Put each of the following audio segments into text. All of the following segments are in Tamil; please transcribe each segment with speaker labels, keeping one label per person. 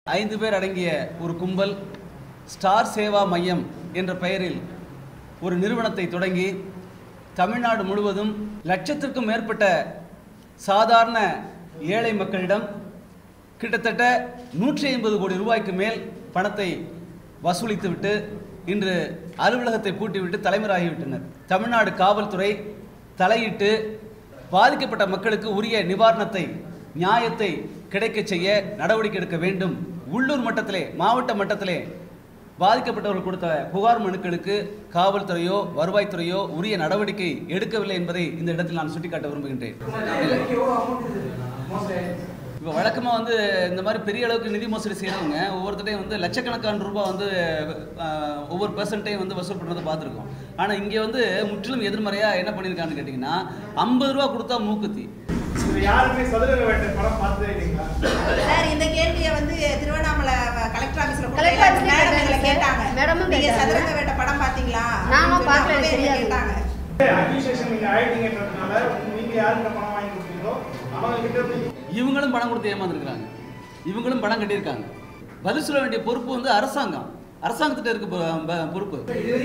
Speaker 1: ஐந்து பேர் அடங்கிய ஒரு கும்பல் ஸ்டார் சேவா மையம் என்ற பெயரில் ஒரு நிறுவனத்தை தொடங்கி தமிழ்நாடு முழுவதும் லட்சத்திற்கும் மேற்பட்ட சாதாரண ஏழை மக்களிடம் கிட்டத்தட்ட நூற்றி ஐம்பது கோடி ரூபாய்க்கு மேல் பணத்தை வசூலித்துவிட்டு இன்று அலுவலகத்தை பூட்டிவிட்டு தலைமறையாகிவிட்டனர் தமிழ்நாடு காவல்துறை தலையிட்டு பாதிக்கப்பட்ட மக்களுக்கு உரிய நிவாரணத்தை நியாயத்தை கிடைக்கச் செய்ய நடவடிக்கை எடுக்க வேண்டும் உள்ளூர் மட்டத்திலே மாவட்ட மட்டத்திலே பாதிக்கப்பட்டவர்கள் கொடுத்த புகார் மனுக்களுக்கு காவல்துறையோ வருவாய்த்துறையோ உரிய நடவடிக்கை எடுக்கவில்லை என்பதை இந்த இடத்தில் நான் சுட்டிக்காட்ட விரும்புகின்றேன் இப்போ வழக்கமாக வந்து இந்த மாதிரி பெரிய அளவுக்கு நிதி மோசடி செய்கிறவங்க ஒவ்வொருத்தரையும் வந்து லட்சக்கணக்கான ரூபாய் வந்து ஆஹ், ஒவ்வொரு பர்சன்ட்டையும் வந்து வசூல் பண்ணுறதை பார்த்துருக்கோம் ஆனால் இங்கே வந்து முற்றிலும் எதிர்மறையாக என்ன பண்ணியிருக்கான்னு கேட்டிங்கன்னா ஐம்பது ரூபா கொடுத்தா மூக்குத்தி
Speaker 2: இது யாருமே சதுரங்க வேட்டை படம் பார்த்ததே இல்லைங்களா
Speaker 3: சார் இந்த கேள்வியை வந்து திருவண்ணாமலை கலெக்டர் ஆபீஸ்ல
Speaker 4: கலெக்டர் ஆபீஸ்ல
Speaker 3: மேடம் எங்களை
Speaker 4: கேட்டாங்க.
Speaker 3: கேட்டாங்க
Speaker 4: மேடமும்
Speaker 3: நீங்க
Speaker 4: கேட்டாங்க.
Speaker 3: சதுரங்க வேட்டை படம் பாத்தீங்களா
Speaker 4: நானும்
Speaker 3: அப்படின்னு
Speaker 4: பார்க்கல,
Speaker 3: சொல்லி
Speaker 4: எனக்கு
Speaker 3: அப்பவே எங்களை
Speaker 4: தெரியாது.
Speaker 3: கேட்டாங்க
Speaker 2: அட்மினிஸ்ட்ரேஷன் நீங்க ஆயிட்டீங்கன்றதுனால நீங்க யாருக்கு பணம் வாங்கி கொடுத்தீங்களோ அவங்க கிட்ட இருந்து
Speaker 1: இவங்களும் பணம் கொடுத்து ஏமாந்துருக்காங்க இவங்களும் பணம் கட்டியிருக்காங்க பதில் சொல்ல வேண்டிய பொறுப்பு வந்து அரசாங்கம் அரசாங்கத்திட்ட இருக்கு பொ- ப- பொறுப்பு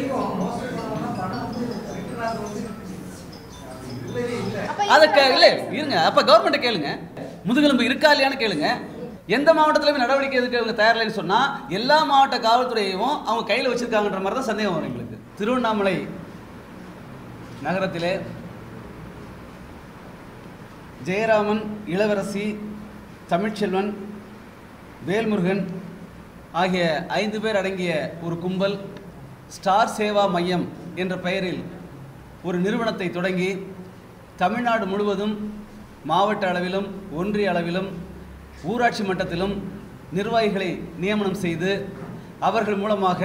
Speaker 4: அப்ப
Speaker 1: அதை கே- இல்ல இருங்க அப்ப கவர்மெண்ட்டை கேளுங்க முதுகெலும்பு இருக்கா இல்லையான்னு கேளுங்க எந்த மாவட்டத்திலுமே நடவடிக்கை எடுக்க இவங்க தயாரில்லைன்னு சொன்னா எல்லா மாவட்ட காவல்துறையையும் அவங்க கையில் வச்சிருக்காங்கன்ற மாதிரி தான் சந்தேகம் வரும் எங்களுக்கு திருவண்ணாமலை நகரத்திலே ஜெயராமன் இளவரசி தமிழ்ச்செல்வன் வேல்முருகன் ஆகிய ஐந்து பேர் அடங்கிய ஒரு கும்பல் ஸ்டார் சேவா மையம் என்ற பெயரில் ஒரு நிறுவனத்தை தொடங்கி தமிழ்நாடு முழுவதும் மாவட்ட அளவிலும் ஒன்றிய அளவிலும் ஊராட்சி மட்டத்திலும் நிர்வாகிகளை நியமனம் செய்து அவர்கள் மூலமாக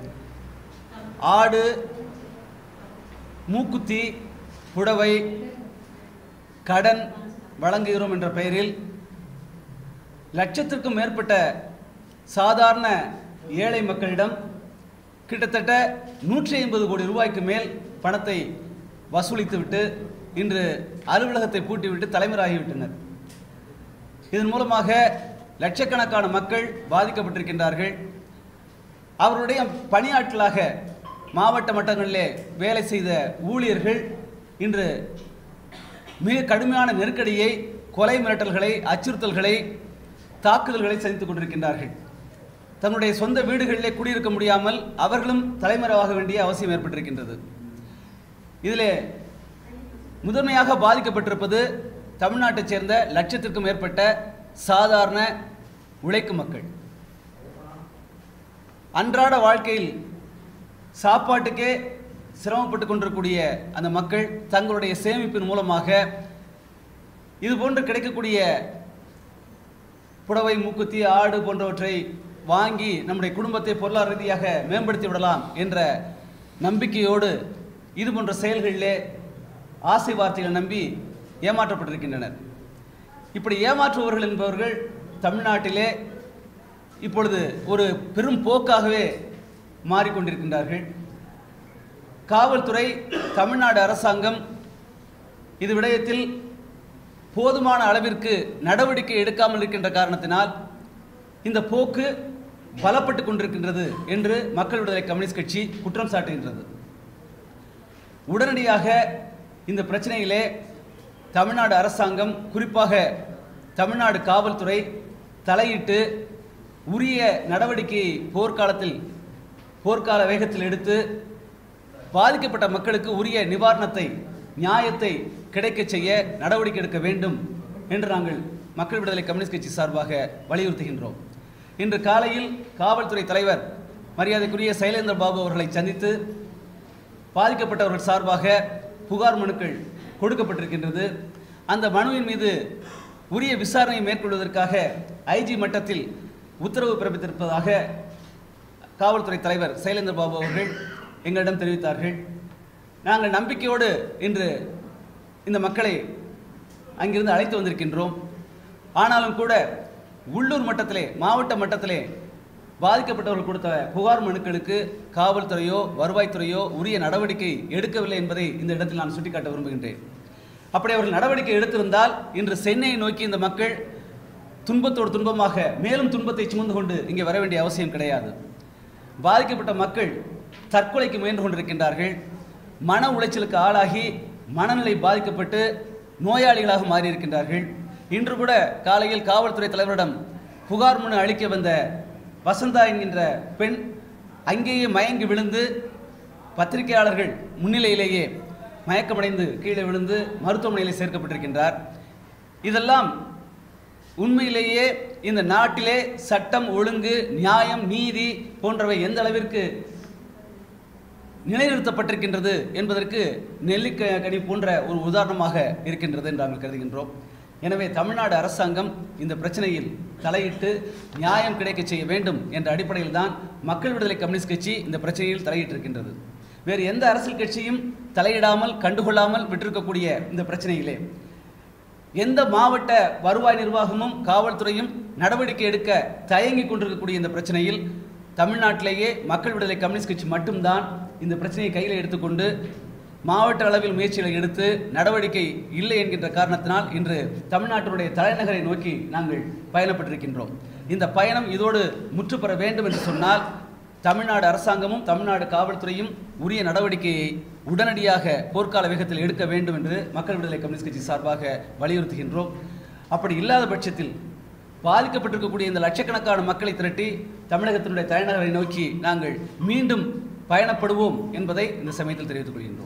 Speaker 1: ஆடு மூக்குத்தி புடவை கடன் வழங்குகிறோம் என்ற பெயரில் லட்சத்திற்கும் மேற்பட்ட சாதாரண ஏழை மக்களிடம் கிட்டத்தட்ட நூற்றி ஐம்பது கோடி ரூபாய்க்கு மேல் பணத்தை வசூலித்துவிட்டு இன்று அலுவலகத்தை பூட்டிவிட்டு தலைமறையாகிவிட்டனர் இதன் மூலமாக லட்சக்கணக்கான மக்கள் பாதிக்கப்பட்டிருக்கின்றார்கள் அவருடைய பணியாட்களாக மாவட்ட மட்டங்களிலே வேலை செய்த ஊழியர்கள் இன்று மிக கடுமையான நெருக்கடியை கொலை மிரட்டல்களை அச்சுறுத்தல்களை தாக்குதல்களை சந்தித்துக் கொண்டிருக்கின்றார்கள் தன்னுடைய சொந்த வீடுகளிலே குடியிருக்க முடியாமல் அவர்களும் தலைமறைவாக வேண்டிய அவசியம் ஏற்பட்டிருக்கின்றது இதிலே முதன்மையாக பாதிக்கப்பட்டிருப்பது தமிழ்நாட்டைச் சேர்ந்த லட்சத்திற்கும் மேற்பட்ட சாதாரண உழைக்கும் மக்கள் அன்றாட வாழ்க்கையில் சாப்பாட்டுக்கே சிரமப்பட்டு கொண்டிருக்கக்கூடிய அந்த மக்கள் தங்களுடைய சேமிப்பின் மூலமாக இது போன்று கிடைக்கக்கூடிய புடவை மூக்குத்தி ஆடு போன்றவற்றை வாங்கி நம்முடைய குடும்பத்தை பொருளாதார ரீதியாக மேம்படுத்தி விடலாம் என்ற நம்பிக்கையோடு இது போன்ற செயல்களிலே ஆசை வார்த்தைகளை நம்பி ஏமாற்றப்பட்டிருக்கின்றனர் இப்படி ஏமாற்றுபவர்கள் என்பவர்கள் தமிழ்நாட்டிலே இப்பொழுது ஒரு பெரும் போக்காகவே மாறிக்கொண்டிருக்கின்றார்கள் காவல்துறை தமிழ்நாடு அரசாங்கம் இது விடயத்தில் போதுமான அளவிற்கு நடவடிக்கை எடுக்காமல் இருக்கின்ற காரணத்தினால் இந்த போக்கு பலப்பட்டு கொண்டிருக்கின்றது என்று மக்கள் விடுதலை கம்யூனிஸ்ட் கட்சி குற்றம் சாட்டுகின்றது உடனடியாக இந்த பிரச்சனையிலே தமிழ்நாடு அரசாங்கம் குறிப்பாக தமிழ்நாடு காவல்துறை தலையிட்டு உரிய நடவடிக்கையை போர்க்காலத்தில் போர்க்கால வேகத்தில் எடுத்து பாதிக்கப்பட்ட மக்களுக்கு உரிய நிவாரணத்தை நியாயத்தை கிடைக்கச் செய்ய நடவடிக்கை எடுக்க வேண்டும் என்று நாங்கள் மக்கள் விடுதலை கம்யூனிஸ்ட் கட்சி சார்பாக வலியுறுத்துகின்றோம் இன்று காலையில் காவல்துறை தலைவர் மரியாதைக்குரிய சைலேந்திர பாபு அவர்களை சந்தித்து பாதிக்கப்பட்டவர்கள் சார்பாக புகார் மனுக்கள் கொடுக்கப்பட்டிருக்கின்றது அந்த மனுவின் மீது உரிய விசாரணை மேற்கொள்வதற்காக ஐஜி மட்டத்தில் உத்தரவு பிறப்பித்திருப்பதாக காவல்துறை தலைவர் சைலேந்திர பாபு அவர்கள் எங்களிடம் தெரிவித்தார்கள் நாங்கள் நம்பிக்கையோடு இன்று இந்த மக்களை அங்கிருந்து அழைத்து வந்திருக்கின்றோம் ஆனாலும் கூட உள்ளூர் மட்டத்திலே மாவட்ட மட்டத்திலே பாதிக்கப்பட்டவர்கள் கொடுத்த புகார் மனுக்களுக்கு காவல்துறையோ வருவாய்த்துறையோ உரிய நடவடிக்கை எடுக்கவில்லை என்பதை இந்த இடத்தில் நான் சுட்டிக்காட்ட விரும்புகின்றேன் அப்படி அவர்கள் நடவடிக்கை எடுத்திருந்தால் இன்று சென்னையை நோக்கி இந்த மக்கள் துன்பத்தோடு துன்பமாக மேலும் துன்பத்தை சுமந்து கொண்டு இங்கே வர வேண்டிய அவசியம் கிடையாது பாதிக்கப்பட்ட மக்கள் தற்கொலைக்கு முயன்று கொண்டிருக்கின்றார்கள் மன உளைச்சலுக்கு ஆளாகி மனநிலை பாதிக்கப்பட்டு நோயாளிகளாக மாறியிருக்கின்றார்கள் இன்று கூட காலையில் காவல்துறை தலைவரிடம் புகார் மனு அளிக்க வந்த வசந்தா என்கின்ற பெண் அங்கேயே மயங்கி விழுந்து பத்திரிகையாளர்கள் முன்னிலையிலேயே மயக்கமடைந்து கீழே விழுந்து மருத்துவமனையில் சேர்க்கப்பட்டிருக்கின்றார் இதெல்லாம் உண்மையிலேயே இந்த நாட்டிலே சட்டம் ஒழுங்கு நியாயம் நீதி போன்றவை எந்த அளவிற்கு நிலைநிறுத்தப்பட்டிருக்கின்றது என்பதற்கு நெல்லிக்கனி போன்ற ஒரு உதாரணமாக இருக்கின்றது என்று நாங்கள் கருதுகின்றோம் எனவே தமிழ்நாடு அரசாங்கம் இந்த பிரச்சனையில் தலையிட்டு நியாயம் கிடைக்க செய்ய வேண்டும் என்ற அடிப்படையில் தான் மக்கள் விடுதலை கம்யூனிஸ்ட் கட்சி இந்த பிரச்சனையில் தலையிட்டிருக்கின்றது வேறு எந்த அரசியல் கட்சியும் தலையிடாமல் கண்டுகொள்ளாமல் விட்டிருக்கக்கூடிய இந்த பிரச்சனையிலே எந்த மாவட்ட வருவாய் நிர்வாகமும் காவல்துறையும் நடவடிக்கை எடுக்க தயங்கி கொண்டிருக்கக்கூடிய இந்த பிரச்சனையில் தமிழ்நாட்டிலேயே மக்கள் விடுதலை கம்யூனிஸ்ட் கட்சி மட்டும்தான் இந்த பிரச்சனையை கையில் எடுத்துக்கொண்டு மாவட்ட அளவில் முயற்சிகளை எடுத்து நடவடிக்கை இல்லை என்கின்ற காரணத்தினால் இன்று தமிழ்நாட்டினுடைய தலைநகரை நோக்கி நாங்கள் பயணப்பட்டிருக்கின்றோம் இந்த பயணம் இதோடு முற்றுப்பெற வேண்டும் என்று சொன்னால் தமிழ்நாடு அரசாங்கமும் தமிழ்நாடு காவல்துறையும் உரிய நடவடிக்கையை உடனடியாக போர்க்கால வேகத்தில் எடுக்க வேண்டும் என்று மக்கள் விடுதலை கம்யூனிஸ்ட் கட்சி சார்பாக வலியுறுத்துகின்றோம் அப்படி இல்லாத பட்சத்தில் பாதிக்கப்பட்டிருக்கக்கூடிய இந்த லட்சக்கணக்கான மக்களை திரட்டி தமிழகத்தினுடைய தலைநகரை நோக்கி நாங்கள் மீண்டும் பயணப்படுவோம் என்பதை இந்த சமயத்தில் தெரிவித்துக் கொள்கின்றோம்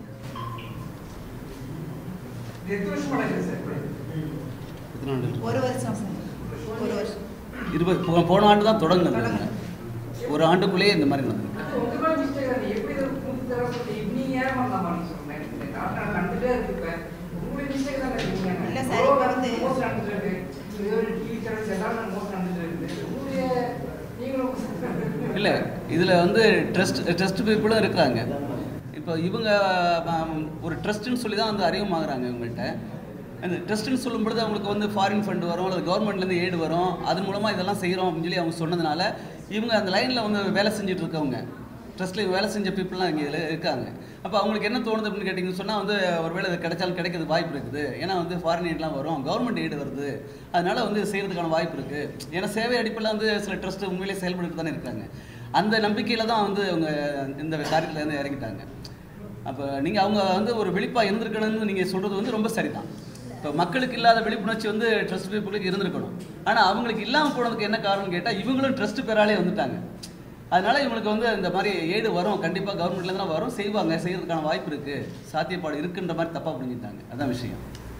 Speaker 4: எத்தனை வருஷம் நடக்குது சார்
Speaker 1: எத்தனை ஆண்டு?
Speaker 3: ஒரு வருஷம் சார் ஒரு வருஷம்
Speaker 1: இருபது போ- போன ஆண்டு தான் தொடங்குனது ஒரு ஆண்டுக்குள்ளேயே இந்த மாதிரி நடந்தது
Speaker 4: உங்க மேல mistake அது எப்படி இது மூணு தடவை சொல்லி நீங்க ஏன் பண்ணலாமா நீங்க சொன்னேன் இந்த டாக்டர் கண்டுட்டே இருக்கு இப்ப உங்களுடைய mistake தானே இருக்கீங்க
Speaker 3: இல்ல சார், இப்ப வந்து-
Speaker 4: மோஸ்ட் நடந்துட்டு இருக்கு இது ஒரு டிவி சேனல்ஸ் எல்லாமே மோஸ்ட் நடந்துட்டு இருக்குது உங்களுடைய நீங்களும்
Speaker 1: இல்லை இதில் வந்து ட்ரஸ்ட் ட்ரஸ்ட் பீப்புளும் இருக்கிறாங்க இப்போ இவங்க ஆம், ஒரு ட்ரஸ்ட்டுன்னு சொல்லி தான் வந்து அறிமுகமாகறாங்க இவங்கள்ட்ட அந்த ட்ரஸ்ட்டுன்னு சொல்லும் பொழுது அவங்களுக்கு வந்து ஃபாரின் ஃபண்ட் வரும் அல்லது கவர்மெண்ட்லேருந்து ஏடு வரும் அது மூலமாக இதெல்லாம் செய்கிறோம் அப்படின்னு சொல்லி அவங்க சொன்னதுனால இவங்க அந்த லைனில் வந்து வேலை செஞ்சுட்டு இருக்கவங்க ட்ரஸ்ட்டில் வேலை செஞ்ச பீப்புளெலாம் இங்கே இதில் இருக்காங்க அப்போ அவங்களுக்கு என்ன தோணுது அப்படின்னு கேட்டிங்கன்னு சொன்னால் வந்து ஒருவேளை இது கிடைச்சாலும் கிடைக்கிறது வாய்ப்பு இருக்குது ஏன்னா வந்து ஃபாரின் எய்ட்லாம் வரும் கவர்மெண்ட் எய்டு வருது அதனால வந்து செய்கிறதுக்கான வாய்ப்பு இருக்குது ஏன்னா சேவை அடிப்படையில் வந்து சில ட்ரஸ்ட் உண்மையிலே செயல்பட்டு தானே இருக்காங்க அந்த நம்பிக்கையில் தான் வந்து அவங்க இந்த காரியத்தில் இருந்து இறங்கிட்டாங்க அப்போ நீங்கள் அவங்க வந்து ஒரு விழிப்பாக இருந்திருக்கணும்னு நீங்கள் சொல்கிறது வந்து ரொம்ப சரிதான் இப்போ மக்களுக்கு இல்லாத விழிப்புணர்ச்சி வந்து ட்ரஸ்ட் பீப்புளுக்கு இருந்திருக்கணும் ஆனால் அவங்களுக்கு இல்லாமல் போனதுக்கு என்ன காரணம் கேட்டால் இவங்களும் ட்ரஸ்ட் பேராலே வந்துட்டாங்க அதனால இவங்களுக்கு வந்து இந்த மாதிரி ஏடு வரும் கண்டிப்பாக கவர்மெண்ட்லேருந்து தான் வரும் செய்வாங்க செய்யறதுக்கான வாய்ப்பு இருக்குது சாத்தியப்பாடு இருக்குன்ற மாதிரி தப்பாக புரிஞ்சுட்டாங்க அதான் விஷயம்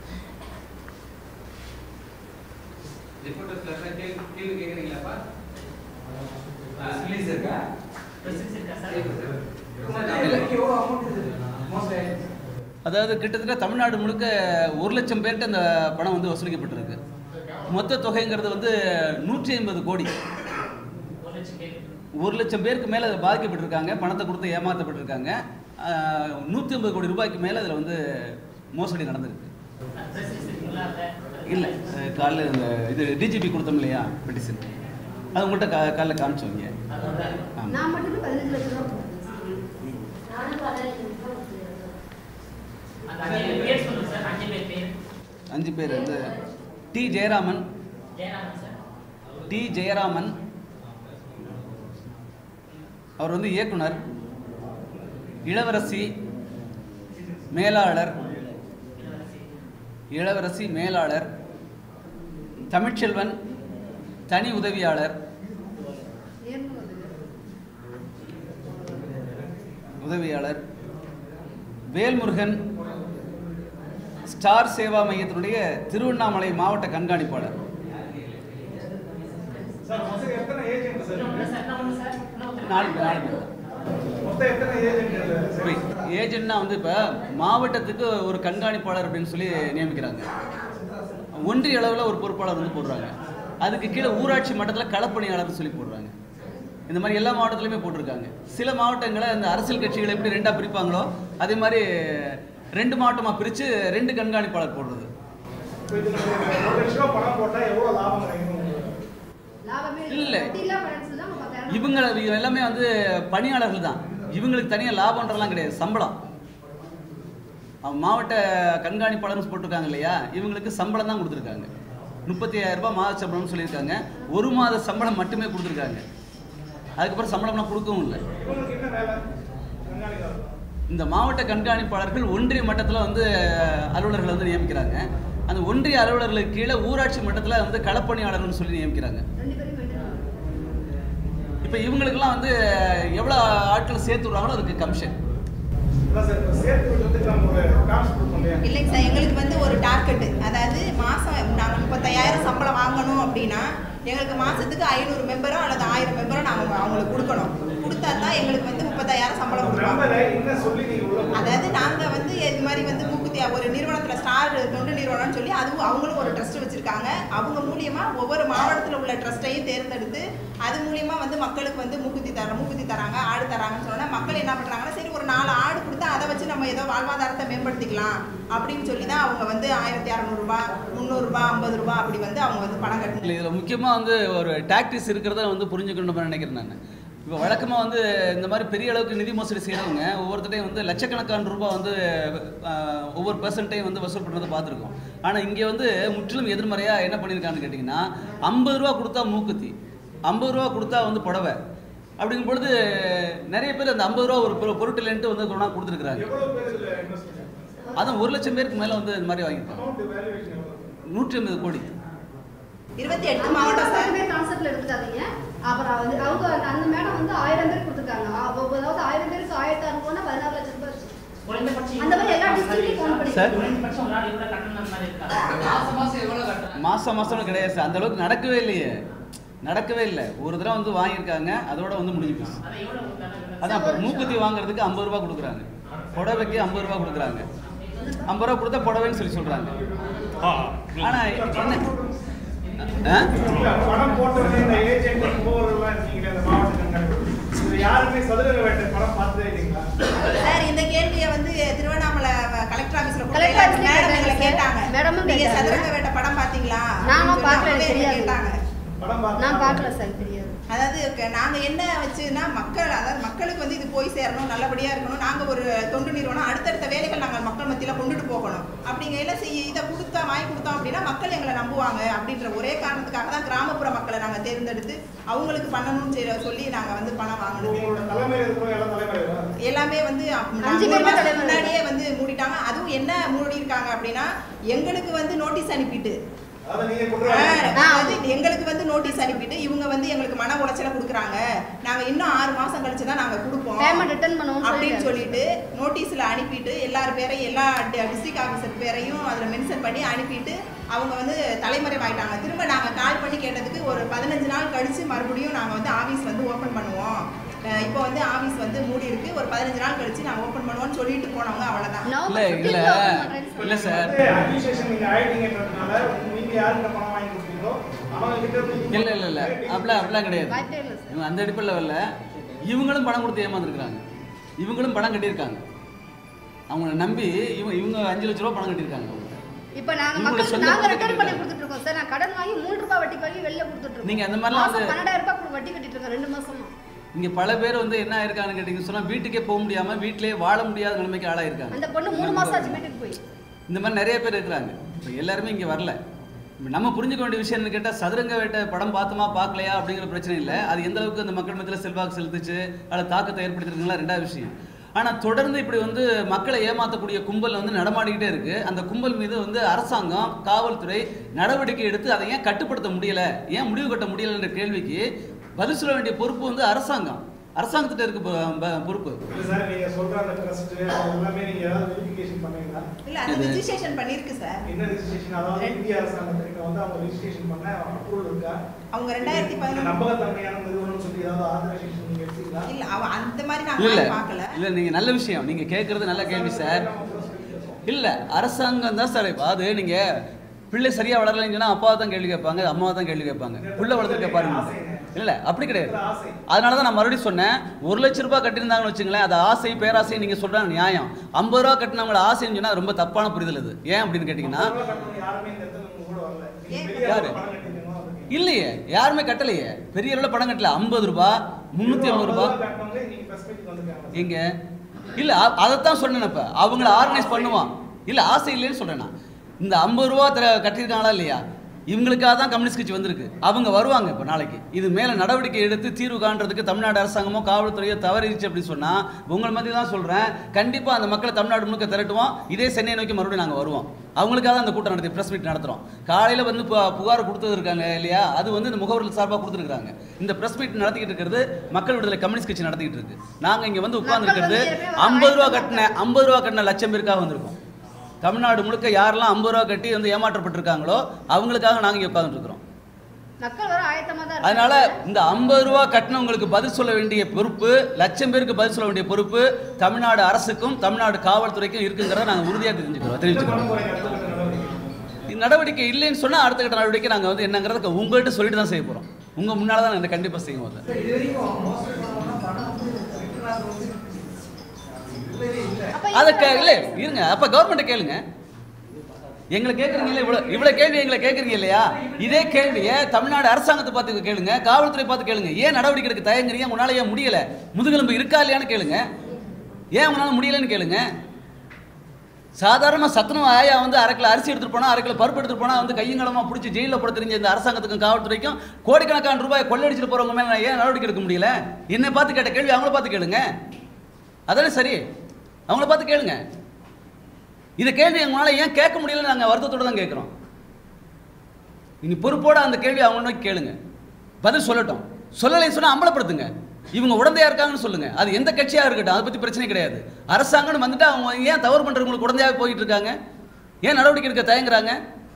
Speaker 5: ரிப்போர்ட்டர்ஸ்ல எல்லாம் கேள்வி கேள்வி கேட்குறீங்களாப்பா
Speaker 4: ரிலீஸ் இருக்கா
Speaker 1: இல்ல.
Speaker 4: எவ்வளோ அமௌண்ட் மோஸ்ட் ஆயிடுச்சு
Speaker 1: அதாவது கிட்டத்தட்ட தமிழ்நாடு முழுக்க ஒரு லட்சம் பேர்கிட்ட அந்த பணம் வந்து வசூலிக்கப்பட்டிருக்கு மொத்த தொகைங்கிறது வந்து நூற்றி ஐம்பது கோடி ஒரு லட்சம் பேருக்கு மேலே அதில் பாதிக்கப்பட்டிருக்காங்க பணத்தை கொடுத்து ஏமாற்றப்பட்டிருக்காங்க நூற்றி ஐம்பது கோடி ரூபாய்க்கு மேலே அதில் வந்து மோசடி நடந்திருக்கு இல்லை காலையில் இந்த இது டிஜிபி கொடுத்தோம் இல்லையா பெட்டிஷன் அது உங்கள்கிட்ட கா காலைல காமிச்சோங்க ஆமாம்
Speaker 6: நான் மட்டுமே பதினஞ்சு லட்சம் ரூபா கொடுத்தேன். நானும் பதினஞ்சு லட்சம் ரூபா கொடுத்தேன்.
Speaker 7: அந்த அஞ்சு பேர் சொல்லுங்க சார் அஞ்சு பேர் பேர்
Speaker 1: அஞ்சு பேர் வந்து T Jayaraman
Speaker 7: Jayaraman sir
Speaker 1: T Jayaraman அவர் வந்து இயக்குனர் இளவரசி மேலாளர் இளவரசி மேலாளர் தமிழ்ச்செல்வன் தனி உதவியாளர்
Speaker 6: ஏன்னு வருது.
Speaker 1: உதவியாளர் வேல்முருகன் ஸ்டார் சேவா மையத்தினுடைய திருவண்ணாமலை மாவட்ட கண்காணிப்பாளர்
Speaker 2: சார் மொத்தம் எத்தனை ஏஜென்ட் சார்
Speaker 7: இன்னொன்று சார் இன்னொன்று சார் இன்னொன்று
Speaker 1: நாலு பேர் நாலு பேர் தான்.
Speaker 2: மொத்தம் எத்தனை ஏஜென்ட்
Speaker 1: இப்போ ஏஜென்ட்னா வந்து இப்போ மாவட்டத்துக்கு ஒரு கண்காணிப்பாளர் அப்படின்னு சொல்லி நியமிக்கிறாங்க ஒன்றிய அளவில் ஒரு பொறுப்பாளர் வந்து போடுறாங்க அதுக்கு கீழே ஊராட்சி மட்டத்தில் களப்பணியாளர்னு சொல்லி போடுறாங்க இந்த மாதிரி எல்லா மாவட்டத்துலையுமே போட்டிருக்காங்க சில மாவட்டங்களை அந்த அரசியல் கட்சிகளை எப்படி ரெண்டாக பிரிப்பாங்களோ அதே மாதிரி ரெண்டு மாவட்டமாக பிரித்து ரெண்டு கண்காணிப்பாளர் போடுறது
Speaker 2: இப்போ இதுல ஒரு லட்ச ரூபா பணம் போட்டா எவ்வளவு லாபம் கிடைக்கும் உங்களுக்கு?
Speaker 6: லாபமே
Speaker 1: இல்ல.
Speaker 6: வட்டிலாம் பணம் சொல்லி தான் நம்ம பத்தாயிரம்
Speaker 1: இவங்க இவங்க எல்லாமே வந்து பணியாளர்கள் தான் இவங்களுக்கு தனியாக லாபம்ன்றலாம் கிடையாது சம்பளம் அவன் மாவட்ட கண்காணிப்பாளர்னு போட்டிருக்காங்க இல்லையா இவங்களுக்கு சம்பளம் தான் கொடுத்துருக்காங்க முப்பத்தி ஐயாயிரம் ரூபாய் மாத சம்பளம்னு சொல்லியிருக்காங்க ஒரு மாத சம்பளம் மட்டுமே கொடுத்துருக்காங்க அதுக்கப்புறம் சம்பளம்லாம் கொடுக்கவும் இல்லை
Speaker 2: இவங்களுக்கு என்ன வேலை கண்காணிக்காது
Speaker 1: இந்த மாவட்ட கண்காணிப்பாளர்கள் ஒன்றிய மட்டத்தில் வந்து அலுவலர்களை வந்து நியமிக்கிறாங்க அந்த ஒன்றிய அலுவலர்களுக்கு கீழே ஊராட்சி மட்டத்தில் வந்து களப்பணியாளர்கள்னு சொல்லி நியமிக்கிறாங்க
Speaker 6: ரெண்டு பேரும் மெயின்டைன் பண்ணுவாங்க
Speaker 1: இப்போ இவங்களுக்கெல்லாம் வந்து எவ்வளோ ஆட்கள் சேர்த்து விடுறாங்களோ அதுக்கு கமிஷன்
Speaker 2: அதான் சார் இப்போ சேர்த்து விடுறதுக்கு நம்ம ஒரு காசு கொடுப்போம் இல்லையா
Speaker 3: இல்லைங்க சார் எங்களுக்கு வந்து ஒரு டார்கெட்டு அதாவது மாதம் நாங்கள் முப்பத்தாயிரம் சம்பளம் வாங்கணும் அப்படின்னா எங்களுக்கு மாதத்துக்கு ஐநூறு மெம்பரோ அல்லது ஆயிரம் மெம்பரோ நாங்கள் அவங்களுக்கு கொடுக்கணும் கொடுத்தா தான் எங்களுக்கு வந்து முப்பத்தாயிரம் சம்பளம் கொடுப்பாங்க
Speaker 2: மெம்பரை என்ன சொல்லி நீங்க உள்ள போறீங்க?
Speaker 3: அதாவது நாங்கள் வந்து இது மாதிரி வந்து மூக்குத்தி ஒரு நிறுவனத்தில் ஸ்டார் தொண்டு நிறுவனம்னு சொல்லி அதுவும் அவங்களும் ஒரு ட்ரஸ்ட் வச்சுருக்காங்க அவங்க மூலியமாக ஒவ்வொரு மாவட்டத்தில் உள்ள ட்ரஸ்ட்டையும் தேர்ந்தெடுத்து அது மூலியமாக வந்து மக்களுக்கு வந்து மூக்குத்தி தர மூக்குத்தி தராங்க ஆடு தராங்கன்னு சொன்னா மக்கள் என்ன பண்ணுறாங்கன்னா சரி ஒரு நாலு ஆடு கொடுத்தா அதை வச்சு நம்ம ஏதோ வாழ்வாதாரத்தை மேம்படுத்திக்கலாம் அப்படின்னு சொல்லி தான் அவங்க வந்து ஆயிரத்தி அறநூறுபா முந்நூறுரூபா ஐம்பது ரூபா அப்படி வந்து அவங்க வந்து பணம்
Speaker 1: இல்லை
Speaker 3: கட்டணும்
Speaker 1: இதில் முக்கியமாக வந்து ஒரு டாக்டிஸ் இருக்கிறத வந்து புரிஞ்சுக்கணும்னு நினைக்கிறேன் நான் இப்போ வழக்கமாக வந்து இந்த மாதிரி பெரிய அளவுக்கு நிதி மோசடி செய்கிறவங்க ஒவ்வொருத்தரையும் வந்து லட்சக்கணக்கான ரூபாய் வந்து ஆஹ், ஒவ்வொரு பர்சன்ட்டையும் வந்து வசூல் பண்ணுறதை பார்த்துருக்கோம் ஆனால் இங்கே வந்து முற்றிலும் எதிர்மறையாக என்ன பண்ணியிருக்கான்னு கேட்டிங்கன்னா ஐம்பது ரூபா கொடுத்தா மூக்குத்தி ஐம்பது ரூபா கொடுத்தா வந்து புடவை அப்படிங்கும் பொழுது நிறைய பேர் அந்த ஐம்பது ரூபா ஒரு பொரு- பொருட்டில்ன்ட்டு வந்து கொண்டாந்து கொடுத்துருக்குறாங்க
Speaker 2: எவ்வளவு பேர் இதுல இன்வெஸ்ட் பண்ணிருக்காங்க
Speaker 1: அதுவும் ஒரு லட்சம் பேருக்கு மேலே வந்து இந்த மாதிரி வாங்கியிருக்காங்க
Speaker 2: அமௌண்ட் வேல்யூவேஷன் எவ்வளவு
Speaker 1: நூற்றி ஐம்பது கோடி
Speaker 3: இருபத்தி எட்டு மாவட்டம் சார்
Speaker 6: பேர் கான்செப்ட்ல எடுத்துக்காதீங்க அப்புறம் வந்து அவங்க அந்த மேடம் வந்து ஆயிரம் பேர் கொடுத்துருக்காங்க அ- அதாவது ஆயிரம் பேருக்கு ஆயிரத்தி அறுநூறுனா பதினாறு லட்சம் ரூபாய் வச்சு.
Speaker 7: குறைந்தபட்சம்
Speaker 6: அந்த மாதிரி எல்லா டிஸ்ட்ரிக்ட்லையும் கவுண்ட் பண்ணி
Speaker 1: சார்.
Speaker 7: குறைந்தபட்சம் ஒரு ஆள் இவ்வளவு கட்டணம் அந்த மாதிரி இருக்கா
Speaker 4: மாசம் மாசம் எவ்வளவு கட்டுறாங்க
Speaker 1: மாசம் மாசம் கிடையாது சார் அந்த அளவுக்கு நடக்கவே இல்லையே நடக்கவே இல்லை ஒரு தடவை வந்து வாங்கியிருக்காங்க அதோட வந்து முடிஞ்சு போச்சு
Speaker 7: அதை எவ்வளவு கொடுத்தாங்க?
Speaker 1: அதான் இப்போ மூக்குத்தி வாங்குறதுக்கு ஐம்பது ரூபா கொடுக்குறாங்க புடவைக்கு ஐம்பது ரூபா கொடுக்குறாங்க ஐம்பது ரூபா கொடுத்தா புடவைன்னு சொல்லி சொல்றாங்க ஆனா என்ன ஆ?
Speaker 2: இல்ல, பணம் போட்டவங்க இந்த ஏஜென்ட் முகவர்கள்லாம் இருக்கீங்களே இந்த மாவட்ட கண்காணிப்பு இது யாருமே சதுரங்க வேட்டை படம் பார்த்ததே இல்லைங்களா
Speaker 3: சார் இந்த கேள்வியை வந்து திருவண்ணாமலை கலெக்டர் ஆபீஸ்ல
Speaker 6: கலெக்டர் ஆபீஸ்ல
Speaker 3: மேடம் எங்களை
Speaker 6: கேட்டாங்க.
Speaker 3: கேட்டாங்க
Speaker 6: மேடமும்
Speaker 3: நீங்க
Speaker 6: கேட்டாங்க.
Speaker 3: சதுரங்க வேட்டை படம் பாத்தீங்களா
Speaker 6: நானும்
Speaker 3: அப்படின்னு சொல்லி
Speaker 6: பார்க்கல,
Speaker 3: அவங்களே
Speaker 6: எனக்கு
Speaker 3: எங்களை
Speaker 6: தெரியாது.
Speaker 3: கேட்டாங்க
Speaker 2: படம் பார்த்து
Speaker 6: நான் பார்க்கல சார் தெரியாது
Speaker 3: அதாவது க- நாங்க என்ன வச்சுன்னா மக்கள் அதாவது மக்களுக்கு வந்து இது போய் சேரணும் நல்லபடியா இருக்கணும் நாங்க ஒரு தொண்டு நிறுவனம் அடுத்தடுத்த வேலைகள் நாங்க மக்கள் மத்தியில கொண்டுட்டு போகணும் அப்படிங்கையில செய்ய இதை கொடுத்தா வாங்கி கொடுத்தோம் அப்படின்னா மக்கள் எங்களை நம்புவாங்க அப்படின்ற ஒரே காரணத்துக்காக தான் கிராமப்புற மக்களை நாங்க தேர்ந்தெடுத்து அவங்களுக்கு பண்ணணும்னு சொல்லி- சொல்லி நாங்க வந்து பணம் வாங்கினது
Speaker 2: உங்களோட தலைமையில் இருக்கிறவங்க எல்லாம் தலைமையில
Speaker 3: எல்லாமே வந்து அப்ப நான்
Speaker 6: அஞ்சு
Speaker 3: மூணு
Speaker 6: பேருமே
Speaker 3: மாசத்துக்கு
Speaker 6: தலைவர்.
Speaker 3: முன்னாடியே வந்து மூடிட்டாங்க அதுவும் என்ன மூடி இருக்காங்க அப்படின்னா எங்களுக்கு வந்து நோட்டீஸ் அனுப்பிட்டு
Speaker 2: அதை நீங்க
Speaker 3: ஆ,
Speaker 2: கொண்டு
Speaker 3: அதாவது எங்களுக்கு வந்து நோட்டீஸ் அனுப்பிட்டு இவங்க வந்து எங்களுக்கு மன உளைச்சலை கொடுக்குறாங்க நாங்க இன்னும் ஆறு மாசம் கழிச்சு தான் நாங்க கொடுப்போம்
Speaker 6: பேமெண்ட் ரிட்டர்ன் பண்ணுவோம்னு
Speaker 3: அப்படின்னு
Speaker 6: சொல்லிட்டு
Speaker 3: சொல்லிட்டு நோட்டீஸ்ல அனுப்பிட்டு எல்லார் பேரையும் எல்லா டிஸ்ட்ரிக்ட் ஆஃபீஸர் பேரையும் அதுல மென்ஷன் பண்ணி அனுப்பிட்டு அவங்க வந்து தலைமறைவாயிட்டாங்க திரும்ப நாங்க கால் பண்ணி கேட்டதுக்கு ஒரு பதினஞ்சு நாள் கழிச்சு மறுபடியும் நாங்க வந்து ஆபீஸ் வந்து ஓபன் பண்ணுவோம் அஹ் இப்போ வந்து ஆபீஸ் வந்து மூடி இருக்கு ஒரு பதினஞ்சு நாள் கழிச்சு நாங்க ஓபன் பண்ணுவோம்னு சொல்லிட்டு போனவங்க அவ்வளவுதான்
Speaker 1: இல்ல இல்ல இல்ல சார்
Speaker 2: அட்மினிஸ்ட்ரேஷன் நீங்க ஆயிட்டீங்கன்றதுனால நீங்க யாருக்கு பணம் வாங்கி கொடுத்தீங்களோ அவங்க கிட்ட இருந்து நீங்க
Speaker 1: இல்ல இல்ல இல்ல அப்படிலாம் அப்படிலாம் கிடையாது
Speaker 6: வாய்ப்பே இல்லை சார்
Speaker 1: இவங்க அந்த அடிப்படையில் வரல இவங்களும் பணம் கொடுத்து ஏமாந்துருக்காங்க இவங்களும் பணம் கட்டியிருக்காங்க அவங்கள நம்பி இவங்க இவங்க அஞ்சு லட்ச ரூபா பணம் கட்டியிருக்காங்க அவங்கள்ட்ட.
Speaker 6: இப்போ நாங்க
Speaker 1: இவங்களோட
Speaker 6: மக்களுக்கு
Speaker 1: சொந்த
Speaker 6: நாங்க
Speaker 1: பணத்தை
Speaker 6: ரிட்டர்ன் பண்ணி
Speaker 1: கட்டிருக்காங்க.
Speaker 6: கொடுத்துட்டு இருக்கோம் சார் நான் கடன் வாங்கி மூணு ரூபாய் வட்டி வாங்கி வெளில கொடுத்துட்டு இருக்கோம்
Speaker 1: நீங்க அந்த மாதிரிலாம்
Speaker 6: மாசம்
Speaker 1: வந்து-
Speaker 6: பன்னெண்டாயிரம் ரூபாய் வட்டி கட்டிட்டு இருக்கோம் ரெண்டு மாசமா
Speaker 1: இங்க பல பேர் வந்து என்ன ஆயிருக்காங்கன்னு கேட்டீங்கன்னு சொன்னா வீட்டுக்கே போக முடியாம வீட்டிலேயே வாழ முடியாத நிலைமைக்கு ஆளாயிருக்காங்க
Speaker 6: அந்த பொண்ணு மூணு மாசம் ஆச்சு வீட்டுக்கு போய்
Speaker 1: இந்த மாதிரி நிறைய பேர் இருக்கிறாங்க இப்போ எல்லாருமே இங்கே வரல இப்ப நம்ம புரிஞ்சுக்க வேண்டிய விஷயம் என்னன்னு கேட்டால் சதுரங்க வேட்டை படம் பார்த்தோமா பார்க்கலையா அப்படிங்கிற பிரச்சனை இல்லை அது எந்த அளவுக்கு அந்த மக்கள் மத்தியில் செல்வாக்கு செலுத்துச்சு அதில் தாக்கத்தை ஏற்படுத்திருக்குங்களா ரெண்டாவது விஷயம் ஆனால் தொடர்ந்து இப்படி வந்து மக்களை ஏமாற்றக்கூடிய கும்பல் வந்து நடமாடிக்கிட்டே இருக்கு அந்த கும்பல் மீது வந்து அரசாங்கம் காவல்துறை நடவடிக்கை எடுத்து அதை ஏன் கட்டுப்படுத்த முடியல ஏன் முடிவு கட்ட முடியலைன்ற கேள்விக்கு பதில் சொல்ல வேண்டிய பொறுப்பு வந்து அரசாங்கம் அரசாங்கத்திட்ட இருக்கு பொ- ப- பொறுப்பு
Speaker 2: இல்ல சார் நீங்க சொல்ற அந்த ட்ரஸ்ட் எல்லாமே நீங்க ஏதாவது வெரிஃபிகேஷன் பண்ணீங்களா
Speaker 3: இல்ல அது
Speaker 1: இது-
Speaker 3: ரிஜிஸ்ட்ரேஷன் பண்ணிருக்கு சார்
Speaker 2: என்ன ரெஜிஸ்ட்ரேஷன் அதாவது இந்திய அரசாங்கத்திட்ட வந்து அவங்க ரெஜிஸ்ட்ரேஷன் பண்ண அப்ரூவல் இருக்கா
Speaker 3: அவங்க ரெண்டாயிரத்தி
Speaker 2: இது
Speaker 3: பதினொன்று
Speaker 2: நம்பகத்தன்மையான நிறுவனம் சொல்லி ஏதாவது ஆதரேஷன் நீங்க எடுத்தீங்களா
Speaker 3: இல்ல அவ அந்த மாதிரி
Speaker 1: இல்ல
Speaker 3: நாங்க
Speaker 1: இல்ல
Speaker 3: பார்க்கல
Speaker 1: இல்ல நீங்க நல்ல விஷயம் நீங்க கேட்கறது நல்ல கேள்வி சார் இல்ல அரசாங்கம் தான் சார் இப்போ அது நீங்க பிள்ளை சரியா வளரலைன்னு சொன்னா அப்பாவை தான் கேள்வி கேட்பாங்க அம்மாவை தான் கேள்வி கேட்பாங்க புள்ள வளர்த்துருக்க பாருங்க இல்ல இல்ல அப்படி கிடையாது
Speaker 2: ஆசை
Speaker 1: அதனால தான் நான் மறுபடியும் சொன்னேன் ஒரு லட்ச ரூபாய் கட்டியிருந்தாங்கன்னு வச்சுங்களேன் அது ஆசை பேராசை நீங்க சொல்றாங்க நியாயம் ஐம்பது ரூபா கட்டினவங்கள ஆசைன்னு சொன்னா ரொம்ப தப்பான புரிதல் அது ஏன் அப்படின்னு கேட்டீங்கன்னா
Speaker 2: ஐம்பது ரூபா கட்டணும் யாருமே இந்த இடத்துல உங்க கூட வரல நீங்க
Speaker 3: ஏன்
Speaker 2: பெரிய
Speaker 1: யாரு?
Speaker 2: அளவுல பணம் கட்டிருக்கீங்களா? அதுக்கு.
Speaker 1: இல்லையே யாருமே கட்டலையே பெரிய அளவில் பணம் கட்டல ஐம்பது ரூபாய் முந்நூற்றி ஐம்பது ரூபாய்
Speaker 2: கட்டினவங்க இன்னைக்கு press meet க்கு வந்திருக்காங்க.
Speaker 1: எங்க இல்ல அ- அதைத்தான் சொன்னேன் இப்ப அவங்கள ஆர்கனைஸ் பண்ணுவான் இல்ல ஆசை இல்லைன்னு சொல்றேன் நான் இந்த ஐம்பது ரூபா தர கட்டியிருக்காங்களா இல்லையா இவங்களுக்காக தான் கம்யூனிஸ்ட் கட்சி வந்திருக்கு அவங்க வருவாங்க இப்போ நாளைக்கு இது மேலே நடவடிக்கை எடுத்து தீர்வு காண்றதுக்கு தமிழ்நாடு அரசாங்கமோ காவல்துறையோ தவறிடுச்சு அப்படின்னு சொன்னால் உங்களை மாதிரி தான் சொல்கிறேன் கண்டிப்பாக அந்த மக்களை தமிழ்நாடு முழுக்க திரட்டுவோம் இதே சென்னையை நோக்கி மறுபடியும் நாங்கள் வருவோம் அவங்களுக்காக தான் அந்த கூட்டம் நடத்தி ப்ரெஸ் மீட் நடத்துகிறோம் காலையில் வந்து பு- புகார் கொடுத்தது இருக்காங்க இல்லையா அது வந்து இந்த முகவர்கள் சார்பாக கொடுத்துருக்காங்க இந்த ப்ரெஸ் மீட் நடத்திக்கிட்டு இருக்கிறது மக்கள் விடுதலை கம்யூனிஸ்ட் கட்சி நடத்திக்கிட்டு இருக்கு நாங்கள் இங்கே வந்து உட்கார்ந்துருக்கிறது ஐம்பது ரூபா கட்டின ஐம்பது ரூபா கட்டின லட்சம் பேருக்காக வந்திருக்கோம் தமிழ்நாடு முழுக்க யாரெல்லாம் ஐம்பது ரூபா கட்டி வந்து ஏமாற்றப்பட்டிருக்காங்களோ அவங்களுக்காக நாங்கள் இங்கே உட்கார்ந்துட்டு இருக்கிறோம்
Speaker 6: மக்கள் வர ஆயத்தமா தான் இருக்காங்க.
Speaker 1: அதனால இந்த ஐம்பது ரூபா கட்டினவங்களுக்கு பதில் சொல்ல வேண்டிய பொறுப்பு லட்சம் பேருக்கு பதில் சொல்ல வேண்டிய பொறுப்பு தமிழ்நாடு அரசுக்கும் தமிழ்நாடு காவல்துறைக்கும் இருக்குங்கிறத நாங்கள் உறுதியாக தெரிஞ்சுக்கிறோம் தெரிவிச்சுக்கிறோம்
Speaker 2: வன்முறை அடுத்த கட்ட நடவடிக்கை
Speaker 1: இந்த நடவடிக்கை இல்லைன்னு சொன்னா அடுத்த கட்ட நடவடிக்கை நாங்கள் வந்து என்னங்கிறத உங்கள்கிட்ட சொல்லிட்டு தான் செய்ய போறோம் உங்க முன்னால தான் நாங்கள் கண்டிப்பாக செய்யும் போது
Speaker 4: சார், இது வரைக்கும் மோசடி பண்ணவங்க பணம் வந்து return ஆகுறது வந்து இல்லவே இல்லை
Speaker 6: அப்ப
Speaker 1: அதை
Speaker 6: இந்த-
Speaker 1: கே- இல்ல இருங்க அப்ப கவர்மெண்ட்டை கேளுங்க எங்களை கேட்குறீங்களே இவ்வளோ இவ்வளோ கேள்வி எங்களை கேட்குறீங்க இல்லையா இதே கேள்வியை தமிழ்நாடு அரசாங்கத்தை பார்த்து கேளுங்க காவல்துறை பார்த்து கேளுங்க ஏன் நடவடிக்கை எடுக்க தயங்குறீங்க உங்களால ஏன் முடியல முதுகெலும்பு இருக்கா இல்லையான்னு கேளுங்க ஏன் உங்களால முடியலன்னு கேளுங்க சாதாரண சத்துணவு ஆயா வந்து அரை கிலோ அரிசி எடுத்துட்டு போனா அரை கிலோ பருப்பு எடுத்துட்டு போனா வந்து கையங்களமா பிடிச்சி ஜெயிலில் போட தெரிஞ்ச இந்த அரசாங்கத்துக்கும் காவல்துறைக்கும் கோடிக்கணக்கான ரூபாய் கொள்ளையடிச்சிட்டு போறவங்க மேல நான் ஏன் நடவடிக்கை எடுக்க முடியல என்னை பார்த்து கேட்ட கேள்வி அவங்கள பார்த்து கேளுங்க அதானே சரி அவங்கள பார்த்து கேளுங்க இந்த கேள்வி எங்களால் ஏன் கேட்க முடியலன்னு நாங்கள் வருத்தத்தோட தான் கேட்குறோம் இனி பொறுப்போட அந்த கேள்வி அவங்க நோக்கி கேளுங்க பதில் சொல்லட்டும் சொல்லலைன்னு சொன்னா அம்பலப்படுத்துங்க இவங்க உடந்தையா இருக்காங்கன்னு சொல்லுங்க அது எந்த கட்சியா இருக்கட்டும் அதை பத்தி பிரச்சனை கிடையாது அரசாங்கம்னு வந்துட்டு அவங்க ஏன் தவறு பண்றவங்களுக்கு உடந்தையாக போயிட்டு இருக்காங்க ஏன் நடவடிக்கை எடுக்க தயங்குறாங்க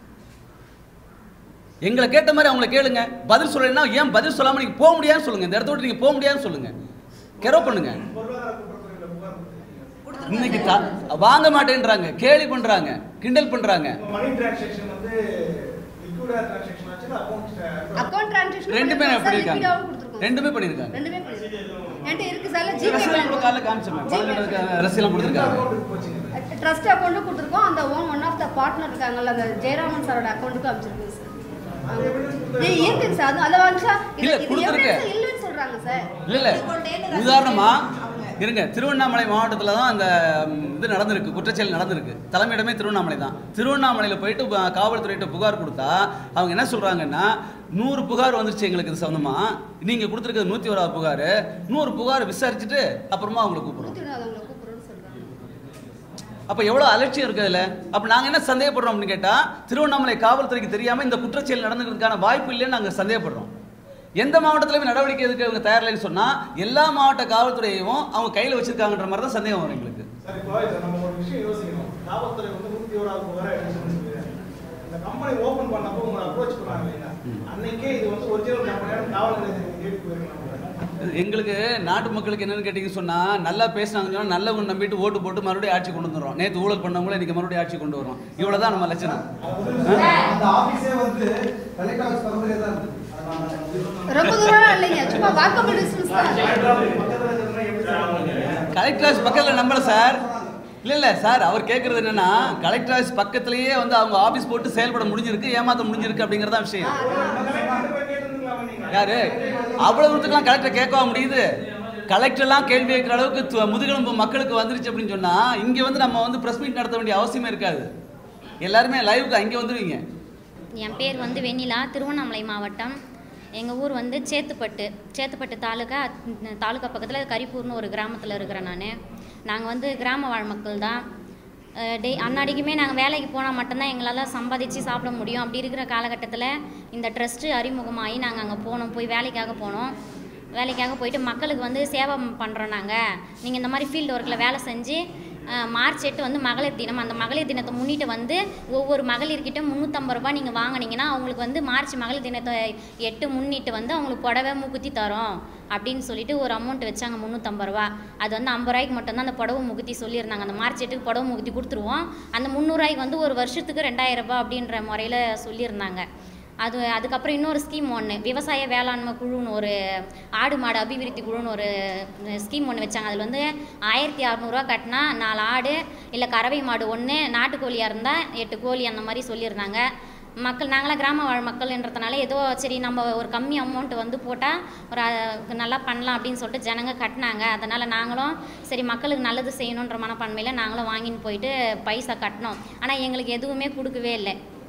Speaker 1: எங்களை கேட்ட மாதிரி அவங்கள கேளுங்க பதில் சொல்லலைன்னா ஏன் பதில் சொல்லாம நீங்க போக முடியாதுன்னு சொல்லுங்க இந்த இடத்த விட்டு நீங்க போக முடியாதுன்னு சொல்லுங்க கெரோ பண்ணுங்க
Speaker 2: பொருளாதார குற்றத்துறையில புகார் கொடுத்திருக்கீங்க.
Speaker 1: இன்னைக்கு த- வாங்க மாட்டேன்றாங்க கேலி பண்றாங்க கிண்டல் பண்றாங்க
Speaker 2: உங்க மணி டிரான்சாக்ஷன் வந்து லிக்விடா டிரான்சாக்ஷன் ஆச்சு அக்கௌண்ட்
Speaker 6: அக்கௌண்ட் டிரான்சாக்ஷன்
Speaker 1: ரெண்டுமே
Speaker 6: பண்ணிருக்காங்க சார்,
Speaker 1: பண்ணிருக்காங்க
Speaker 6: liquid ஆவும் கொடுத்திருக்கோம்.
Speaker 1: ரெண்டுமே பண்ணிருக்காங்க
Speaker 6: ரெண்டுமே பண்ணிருக்காங்க. என்கிட்ட இருக்கு சார் ஜிபே
Speaker 1: ரசீலாம் கூட காலைல காமிச்சோமே ரசீலாம் கொடுத்துருக்காங்க
Speaker 2: அக்கௌண்ட் போச்சுங்க
Speaker 6: ட்ரஸ்ட் அக்கௌண்ட்டும் கொடுத்துருக்கோம் அந்த one one of the partner இருக்காங்கல்ல அந்த ஜெயராமன் சாரோட அக்கௌண்ட்டுக்கும் அமைச்சிருக்கோம் சார் ஏய், இருக்குங்க சார் அது அதை வாங்கிச்சா
Speaker 1: இல்ல, கொடுத்திருக்கு.
Speaker 6: இல்லைன்னு சொல்றாங்க சார்
Speaker 1: இல்ல இல்ல உதாரணமா இருங்க திருவண்ணாமலை மாவட்டத்தில் தான் அந்த ம், இது நடந்திருக்கு குற்றச்செயல் நடந்திருக்கு தலைமையிடமே திருவண்ணாமலை தான் திருவண்ணாமலையில் போயிட்டு ப- காவல்துறையிட்ட புகார் கொடுத்தா அவங்க என்ன சொல்றாங்கன்னா நூறு புகார் வந்துருச்சு எங்களுக்கு இது சொந்தமா நீங்க கொடுத்துருக்கிறது நூத்தி ஓராவது புகார் நூறு புகார் விசாரிச்சுட்டு அப்புறமா அவங்களை கூப்பிடுறோம்
Speaker 6: நூற்றி அவங்களை கூப்பிடுறோம்னு சொல்றாங்க
Speaker 1: அப்ப எவ்வளவு அலட்சியம் இருக்கு அதுல அப்ப நாங்க என்ன சந்தேகப்படுறோம் அப்படின்னு கேட்டா திருவண்ணாமலை காவல்துறைக்கு தெரியாம இந்த குற்றச்செயல் நடந்துக்கிறதுக்கான வாய்ப்பு இல்லைன்னு நாங்க சந்தேகப்படுறோம் எந்த மாவட்டத்திலுமே நடவடிக்கை எடுக்க அவங்க தயாரில்லைன்னு சொன்னா எல்லா மாவட்ட காவல்துறையையும் அவங்க கையில வச்சிருக்காங்கன்ற மாதிரி தான் சந்தேகம் வரும் எங்களுக்கு
Speaker 2: சார் இப்போ இதை நம்ம ஒரு விஷயம் யோசிக்கணும் காவல்துறை வந்து நூத்தி ஓராவது புகாரை எடுத்துருக்கு இந்த கம்பெனி ஓபன் பண்ணப்போ உங்களை அப்ரோச் பண்ணாங்க இல்லையா அன்னைக்கே இது வந்து ஒரிஜினல் கம்பெனியான காவல் நிலையத்துக்கு கேட்டு போயிருக்கலாம்
Speaker 1: எங்களுக்கு நாட்டு மக்களுக்கு என்னன்னு கேட்டீங்கன்னு சொன்னா நல்லா பேசினாங்கன்னு சொன்னா நல்லவங்க நம்பிட்டு ஓட்டு போட்டு மறுபடியும் ஆட்சி கொண்டு வந்துடுறோம் நேற்று ஊழல் பண்ணவங்கள இன்னைக்கு மறுபடியும் ஆட்சி கொண்டு வரோம் இவ்வளவுதான் நம்ம லட்சணம்
Speaker 8: அந்த ஆபீஸே வந்து கலெக்டர் ஆஃபீஸ் பக்கத்துலேயே தான் இருக்கு அதனால நான் வந்து
Speaker 6: ரொம்ப தூரம் இல்லைங்க சும்மா வாக்கபிள் டிஸ்டன்ஸ் தான்
Speaker 2: பக்கத்துல இருக்கிறவங்க எப்படி சார்
Speaker 1: கலெக்டர் ஆஃபீஸ் பக்கத்தில் நம்பல சார் இல்ல இல்ல சார் அவர் கேட்கறது என்னன்னா கலெக்டர் ஆஃபீஸ் பக்கத்திலேயே வந்து அவங்க ஆபீஸ் போட்டு செயல்பட முடிஞ்சிருக்கு ஏமாத்த முடிஞ்சிருக்கு அப்படிங்கறத விஷயம் யாரு அவ்வளவு தூரத்துக்குலாம் கலெக்டர் கேட்கவா முடியுது கலெக்டர்லாம் கேள்வி கேட்குற அளவுக்கு து- முதுகெலும்பு மக்களுக்கு வந்துருச்சு அப்படின்னு சொன்னா இங்க வந்து நம்ம வந்து பிரஸ் மீட் நடத்த வேண்டிய அவசியமே இருக்காது எல்லாருமே லைவுக்கு அங்கே வந்துருவீங்க
Speaker 9: என் பேர் வந்து வெண்ணிலா திருவண்ணாமலை மாவட்டம் எங்கள் ஊர் வந்து சேத்துப்பட்டு சேத்துப்பட்டு தாலுக்கா ம், தாலுக்கா பக்கத்தில் கரிப்பூர்னு ஒரு கிராமத்தில் இருக்கிறேன் நான் நாங்கள் வந்து கிராம வாழ் மக்கள் தான் அஹ், டெய் அன்னாடிக்குமே நாங்கள் வேலைக்கு போனால் மட்டும்தான் எங்களால் சம்பாதிச்சு சாப்பிட முடியும் அப்படி இருக்கிற காலகட்டத்தில் இந்த ட்ரஸ்ட்டு அறிமுகமாகி நாங்கள் அங்கே போனோம் போய் வேலைக்காக போனோம் வேலைக்காக போயிட்டு மக்களுக்கு வந்து சேவை பண்ணுறோம் நாங்கள் நீங்கள் இந்த மாதிரி ஃபீல்டு ஒர்க்கில் வேலை செஞ்சு அஹ், மார்ச் எட்டு வந்து மகளிர் தினம் அந்த மகளிர் தினத்தை முன்னிட்டு வந்து ஒவ்வொரு மகளிர்கிட்ட முந்நூற்றம்பது ரூபாய் நீங்கள் வாங்குனீங்கன்னா அவங்களுக்கு வந்து மார்ச் மகளிர் தினத்தை எட்டு முன்னிட்டு வந்து அவங்களுக்கு புடவை மூக்குத்தி தரோம் அப்படின்னு சொல்லிட்டு ஒரு அமௌண்ட் வச்சாங்க முந்நூற்றம்பது ரூபா அது வந்து ஐம்பது ரூபாய்க்கு மட்டும்தான் அந்த புடவை முகுத்தி சொல்லியிருந்தாங்க அந்த மார்ச் எட்டுக்கு புடவை முகுத்தி கொடுத்துருவோம் அந்த முந்நூறுரூவாய்க்கு வந்து ஒரு வருஷத்துக்கு ரெண்டாயிரம் ரூபாய் அப்படின்ற முறையில் சொல்லியிருந்தாங்க அது அதுக்கப்புறம் இன்னொரு ஸ்கீம் ஒன்று விவசாய வேளாண்மை குழுன்னு ஒரு ஆடு மாடு அபிவிருத்தி குழுன்னு ஒரு ஸ்கீம் ஒன்று வச்சாங்க அதில் வந்து ஆயிரத்தி அறநூறுவா கட்டினா நாலு ஆடு இல்லை கறவை மாடு ஒன்று நாட்டுக்கோழியாக இருந்தால் எட்டு கோழி அந்த மாதிரி சொல்லியிருந்தாங்க மக்கள் நாங்களாம் கிராம வாழ் மக்கள்ன்றதுனால ஏதோ சரி நம்ம ஒரு கம்மி அமௌண்ட் வந்து போட்டால் ஒரு அஹ், நல்லா பண்ணலாம் அப்படின்னு சொல்லிட்டு ஜனங்க கட்டினாங்க அதனால் நாங்களும் சரி மக்களுக்கு நல்லது செய்யணுன்ற மனப்பான்மையில் நாங்களும் வாங்கின்னு போயிட்டு பைசா கட்டினோம் ஆனால் எங்களுக்கு எதுவுமே கொடுக்கவே இல்லை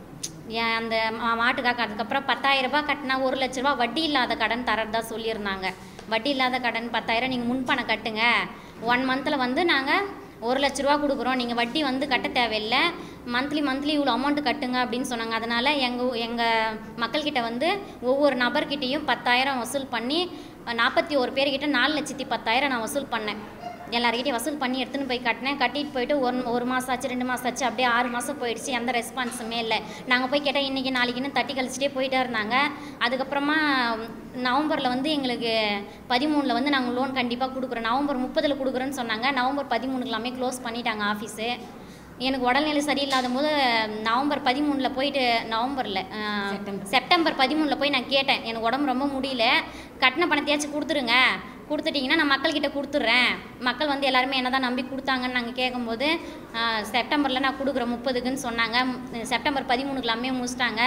Speaker 9: ஏன் அந்த மா- மாட்டுக்காக அதுக்கப்புறம் பத்தாயிரம் ரூபாய் கட்டினா ஒரு லட்ச ரூபா வட்டி இல்லாத கடன் தரதா சொல்லியிருந்தாங்க வட்டி இல்லாத கடன் பத்தாயிரம் நீங்கள் முன்பணம் கட்டுங்க ஒன் மந்தில் வந்து நாங்கள் ஒரு லட்ச ரூபா கொடுக்குறோம் நீங்கள் வட்டி வந்து கட்ட தேவையில்லை மந்த்லி மந்த்லி இவ்வளோ அமௌண்ட் கட்டுங்க அப்படின்னு சொன்னாங்க அதனால் எங்கள் எங்கள் மக்கள்கிட்ட வந்து ஒவ்வொரு நபர்கிட்டையும் பத்தாயிரம் வசூல் பண்ணி நாற்பத்தி ஒரு பேர்கிட்ட நாலு லட்சத்தி பத்தாயிரம் நான் வசூல் பண்ணேன் எல்லார்கிட்டையும் வசூல் பண்ணி எடுத்துன்னு போய் கட்டினேன் கட்டிட்டு போயிட்டு ஒரு ஒரு மாதம் ஆச்சு ரெண்டு மாதம் ஆச்சு அப்படியே ஆறு மாதம் போயிடுச்சு எந்த ரெஸ்பான்ஸுமே இல்லை நாங்கள் போய் கேட்டால் இன்றைக்கி நாளைக்குன்னு தட்டி கழிச்சிட்டே போயிட்டே இருந்தாங்க அதுக்கப்புறமா நவம்பரில் வந்து எங்களுக்கு பதிமூணில் வந்து நாங்கள் லோன் கண்டிப்பாக கொடுக்குறோம் நவம்பர் முப்பதில் கொடுக்குறோன்னு சொன்னாங்க நவம்பர் பதிமூணுக்கு எல்லாமே க்ளோஸ் பண்ணிட்டாங்க ஆஃபீஸு எனக்கு உடல்நிலை சரியில்லாத போது நவம்பர் பதிமூணில் போயிட்டு நவம்பரில் செப்டம்பர் பதிமூணில் போய் நான் கேட்டேன் எனக்கு உடம்பு ரொம்ப முடியல கட்டின பணத்தையாச்சும் கொடுத்துருங்க கொடுத்துட்டிங்கன்னா நான் மக்கள்கிட்ட கொடுத்துட்றேன் மக்கள் வந்து எல்லாருமே என்ன தான் நம்பி கொடுத்தாங்கன்னு நாங்கள் கேட்கும்போது செப்டம்பரில் நான் கொடுக்குறேன் முப்பதுக்குன்னு சொன்னாங்க ம், செப்டம்பர் பதிமூணுக்கு எல்லாமே முடிச்சிட்டாங்க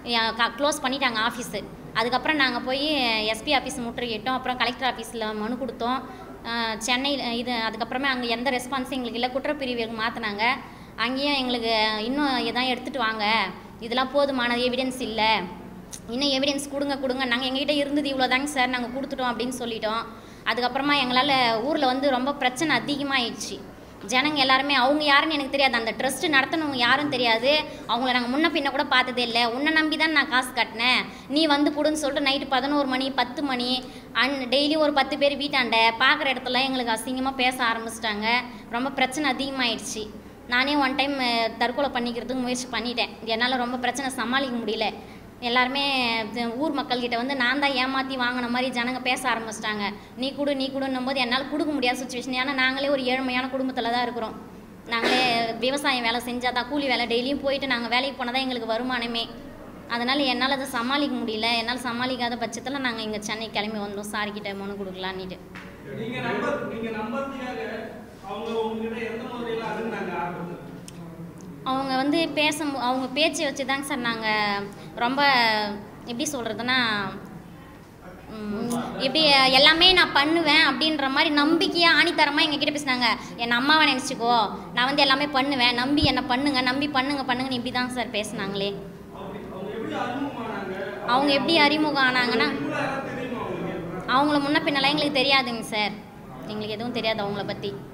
Speaker 9: க்ளோஸ் பண்ணிட்டாங்க ஆஃபீஸு அதுக்கப்புறம் நாங்கள் போய் எஸ்பி ஆஃபீஸ் முற்றுகிட்டோம் அப்புறம் கலெக்டர் ஆஃபீஸில் மனு கொடுத்தோம் அஹ், சென்னை இது அதுக்கப்புறமே அங்கே எந்த ரெஸ்பான்ஸும் எங்களுக்கு இல்லை குற்றப்பிரிவுக்கு மாற்றினாங்க அங்கேயும் எங்களுக்கு இன்னும் எதாவது எடுத்துகிட்டு வாங்க இதெல்லாம் போதுமான எவிடன்ஸ் இல்லை இன்னும் எவிடன்ஸ் கொடுங்க கொடுங்க நாங்கள் எங்ககிட்ட இருந்தது இவ்வளோ தாங்க சார் நாங்கள் கொடுத்துட்டோம் அப்படின்னு சொல்லிட்டோம் அதுக்கப்புறமா எங்களால் ஊரில் வந்து ரொம்ப பிரச்சனை அதிகமாகிடுச்சு ஜனங்க எல்லாருமே அவங்க யாருன்னு எனக்கு தெரியாது அந்த ட்ரஸ்ட் நடத்தினவங்க யாரும் தெரியாது அவங்கள நாங்கள் முன்ன பின்ன கூட பார்த்ததே இல்லை உன்னை நம்பி தான் நான் காசு கட்டினேன் நீ வந்து கொடுன்னு சொல்லிட்டு நைட்டு பதினோரு மணி பத்து மணி அன் டெய்லி ஒரு பத்து பேர் வீட்டாண்ட பார்க்குற இடத்துல எங்களுக்கு அசிங்கமாக பேச ஆரம்பிச்சிட்டாங்க ரொம்ப பிரச்சனை அதிகமாகிடுச்சு நானே ஒன் டைம் தற்கொலை பண்ணிக்கிறதுக்கு முயற்சி பண்ணிட்டேன் என்னால் ரொம்ப பிரச்சனை சமாளிக்க முடியல எல்லாருமே இது ஊர் மக்கள்கிட்ட வந்து நான் தான் ஏமாற்றி வாங்கின மாதிரி ஜனங்க பேச ஆரம்பிச்சிட்டாங்க நீ கொடு நீ கொடுன்னும் போது என்னால் கொடுக்க முடியாத சுச்சுவேஷன் ஏன்னா நாங்களே ஒரு ஏழ்மையான குடும்பத்தில் தான் இருக்கிறோம் நாங்களே விவசாயம் வேலை செஞ்சால் தான் கூலி வேலை டெய்லியும் போயிட்டு நாங்கள் வேலைக்கு போனால் தான் எங்களுக்கு வருமானமே அதனால் என்னால் அதை சமாளிக்க முடியல என்னால் சமாளிக்காத பட்சத்தில் நாங்கள் இங்கே சென்னை கிளம்பி வந்தோம் சார்கிட்ட மனு கொடுக்கலான்னுட்டு
Speaker 2: நீங்க நம்பர் நீங்க நம்புறதுக்காக அவங்க உங்ககிட்ட எந்த முறையில அணுகுனாங்க ஆரம்பத்துல
Speaker 9: அவங்க வந்து பேச அவங்க பேச்சை வச்சு தாங்க சார் நாங்கள் ரொம்ப எப்படி சொல்கிறதுனா எப்படி எல்லாமே நான் பண்ணுவேன் அப்படின்ற மாதிரி நம்பிக்கையாக ஆணித்தரமாக எங்ககிட்ட பேசினாங்க என் அம்மாவை நினச்சிக்கோ நான் வந்து எல்லாமே பண்ணுவேன் நம்பி என்னை பண்ணுங்க நம்பி பண்ணுங்க பண்ணுங்கன்னு இப்படி தான் சார் பேசுனாங்களே
Speaker 2: அவங்க எப்படி அறிமுகமானாங்க
Speaker 9: அவங்க எப்படி அறிமுகம் ஆனாங்கன்னா
Speaker 2: யாராவது தெரியுமா உங்களுக்கு
Speaker 9: அவங்கள முன்ன பின்னலாம் எங்களுக்கு தெரியாதுங்க சார் எங்களுக்கு எதுவும் தெரியாது அவங்கள பற்றி